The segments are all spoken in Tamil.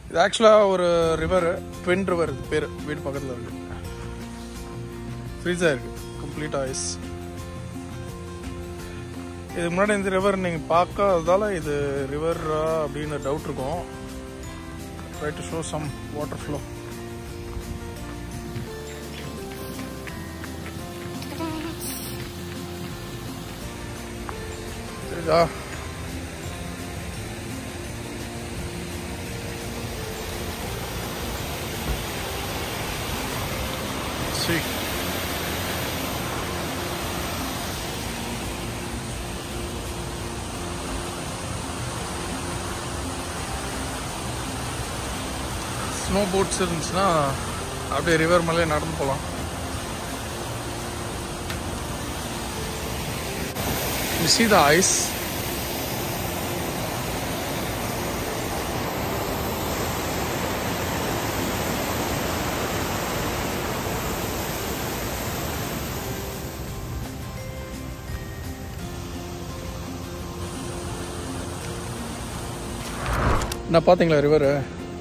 இது ஆக்சுவலாக ஒரு ரிவர் ட்வின் ரிவர் இது பேர் வீடு பக்கத்தில் இருக்கு ஃப்ரீஸாக இருக்கு கம்ப்ளீட் ஐஸ் இதுக்கு முன்னாடி இந்த ரிவர் நீங்கள் பார்க்காததால இது ரிவரா அப்படின்னு டவுட் இருக்கும் try to show some water flow சரிதா see ஸ்னோ போட்ஸ் இருந்துச்சுன்னா அப்படியே ரிவர் மேலே நடந்து போகலாம் You see the ice? நான் பார்த்தீங்களா ரிவரு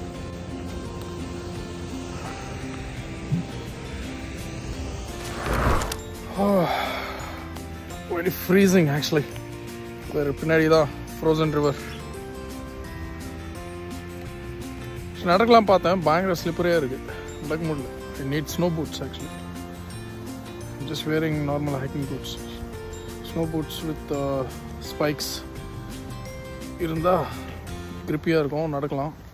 வெரி ஃப்ரீசிங் ஆக்சுவலி வேறு பின்னாடி தான் ஃப்ரோசன் ரிவர் நடக்கலாம் பார்த்தேன் பயங்கர ஸ்லிப்பரியாக இருக்குது நடக்க முடியல I need snow boots actually just wearing normal hiking boots snow boots with spikes இருந்தால் கிரிப்பியாக இருக்கும் நடக்கலாம்